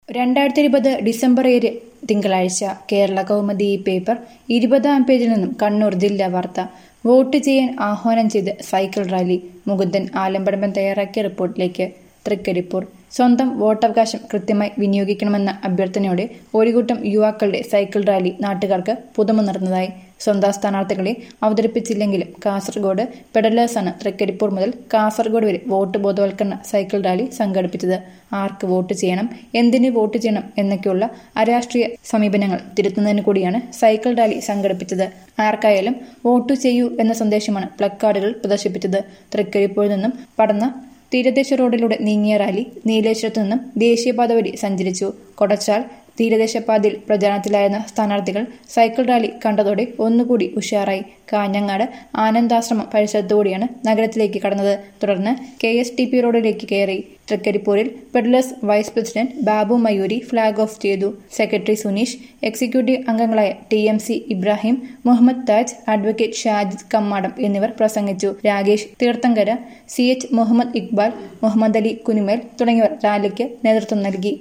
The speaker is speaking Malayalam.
രണ്ടായിരത്തി ഇരുപത് ഡിസംബർ ഏഴ് തിങ്കളാഴ്ച കേരള കൗമുദി ഈ പേപ്പർ ഇരുപതാം പേജിൽ നിന്നും കണ്ണൂർ ജില്ലാ വാർത്ത വോട്ട് ചെയ്യാൻ ആഹ്വാനം ചെയ്ത് സൈക്കിൾ റാലി മുകുന്ദൻ ആലമ്പടമ്പൻ തയ്യാറാക്കിയ റിപ്പോർട്ടിലേക്ക് തൃക്കരിപ്പൂർ സ്വന്തം വോട്ടവകാശം കൃത്യമായി വിനിയോഗിക്കണമെന്ന അഭ്യർത്ഥനയോടെ ഒരു കൂട്ടം യുവാക്കളുടെ സൈക്കിൾ റാലി നാട്ടുകാർക്ക് പുതുമ നിറഞ്ഞതായി സ്വന്തം സ്ഥാനാർത്ഥികളെ അവതരിപ്പിച്ചില്ലെങ്കിലും കാസർഗോഡ് പെഡലേഴ്സാണ് തൃക്കരിപ്പൂർ മുതൽ കാസർഗോഡ് വരെ വോട്ട് ബോധവൽക്കരണ സൈക്കിൾ റാലി സംഘടിപ്പിച്ചത് ആർക്ക് വോട്ട് ചെയ്യണം എന്തിന് വോട്ട് ചെയ്യണം എന്നൊക്കെയുള്ള അരാഷ്ട്രീയ സമീപനങ്ങൾ തിരുത്തുന്നതിന് കൂടിയാണ് സൈക്കിൾ റാലി സംഘടിപ്പിച്ചത് ആർക്കായാലും വോട്ട് ചെയ്യൂ എന്ന സന്ദേശമാണ് പ്ലക്കാർഡുകൾ പ്രദർശിപ്പിച്ചത് തൃക്കരിപ്പൂരിൽ നിന്നും പടന്ന തീരദേശ റോഡിലൂടെ നീങ്ങിയ റാലി നീലേശ്വരത്തു നിന്നും ദേശീയപാത വഴി സഞ്ചരിച്ചു കൊടച്ചാൽ തീരദേശപാതയിൽ പ്രചാരണത്തിലായിരുന്ന സ്ഥാനാർത്ഥികൾ സൈക്കിൾ റാലി കണ്ടതോടെ ഒന്നുകൂടി ഉഷാറായി കാഞ്ഞങ്ങാട് ആനന്ദാശ്രമം പരിസരത്തുകൂടിയാണ് നഗരത്തിലേക്ക് കടന്നത് തുടർന്ന് കെ എസ് ടി പി റോഡിലേക്ക് കയറി തൃക്കരിപ്പൂരിൽ peddlers vice president Babu Mayuri flag off ചെയ്തു സെക്രട്ടറി സുനീഷ് എക്സിക്യൂട്ടീവ് അംഗങ്ങളായ T M C Ibrahim Muhammad Taj advocate Shajid Kammadam എന്നിവർ പ്രസംഗിച്ചു രാകേഷ് തീർത്ഥങ്കര സി എച്ച് മുഹമ്മദ് ഇക്ബാൽ മുഹമ്മദ് അലി കുനിമേൽ തുടങ്ങിയവർ റാലിക്ക് നേതൃത്വം നൽകി